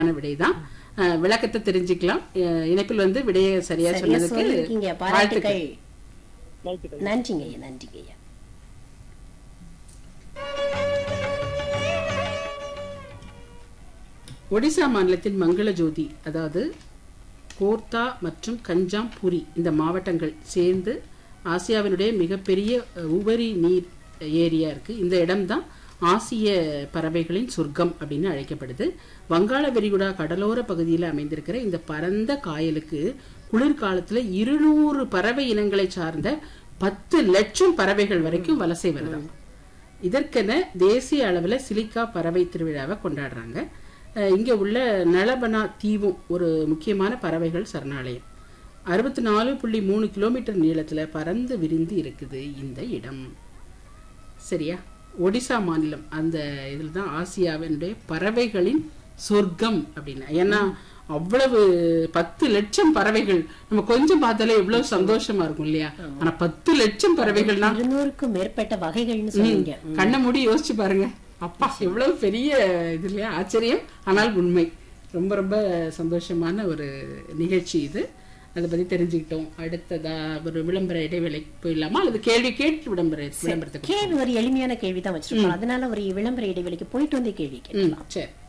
விடைதான் அஹ், விளக்கத்தை தெரிஞ்சுக்கலாம் அஹ், இணைப்பில் வந்து விடையை சரியா சரியா சொன்னதுக்கு சொல்லிருக்கீங்க வாழ்த்துக்கள் பாராட்டுகள் வாழ்த்துக்கள் நன்றிங்க ஐயா நன்றிங்க ஐயா ஒடிசா மாநிலத்தின் மங்கள ஜோதி அதாவது கோர்த்தா மற்றும் கஞ்சாம் புரி இந்த மாவட்டங்கள் சேர்ந்து ஆசியாவினுடைய மிகப்பெரிய அஹ், உபரி நீர் ஏரியா இருக்கு இந்த இடம்தான் ஆசிய பறவைகளின் சொர்க்கம் அப்படின்னு அழைக்கப்படுது வங்காள விரிகுடா கடலோர பகுதியில் அமைந்திருக்கிற இந்த பரந்த காயலுக்கு குளிர்காலத்துல இருநூறு பறவை இனங்களை சார்ந்த பத்து லட்சம் பறவைகள் வரைக்கும் வலசை வருதாம் இதற்கென தேசிய அளவுல சிலிக்கா பறவை திருவிழாவை கொண்டாடுறாங்க அஹ் இங்க உள்ள நலபனா தீவும் ஒரு முக்கியமான பறவைகள் சரணாலயம் அறுபத்தி நாலு புள்ளி மூணு கிலோமீட்டர் நீளத்துல பறந்து விரிந்து இருக்குது இந்த இடம் சரியா ஒடிசா மாநிலம் அந்த இதில் தான் ஆசியாவினுடைய பறவைகளின் சொர்க்கம் அப்படின்னு ஏன்னா அவ்வளவு பத்து லட்சம் பறவைகள் நம்ம கொஞ்சம் பார்த்தாலே எவ்வளவு சந்தோஷமா இருக்கும் இல்லையா ஆனா பத்து லட்சம் பறவைகள்னா இருநூறுக்கும் மேற்பட்ட வகைகள்னு சொன்னீங்க கண்ணை மூடி யோசிச்சு பாருங்க அப்பா எவ்வளவு பெரிய இது இல்லையா ஆச்சரியம் ஆனால் உண்மை ரொம்ப ரொம்ப சந்தோஷமான ஒரு நிகழ்ச்சி இது அதை பத்தி தெரிஞ்சுக்கிட்டோம் அடுத்ததா ஒரு விளம்பர இடைவேளைக்கு போயிடலாமா அல்லது கேள்வி கேட்டு விளம்பர விளம்பரத்துக்கு கேள்வி ஒரு எளிமையான கேள்வி தான் வச்சிருக்கோம் அதனால ஒரு விளம்பர இடைவெளிக்கு போயிட்டு வந்து கேள்வி கேட்கலாம் ம் சரி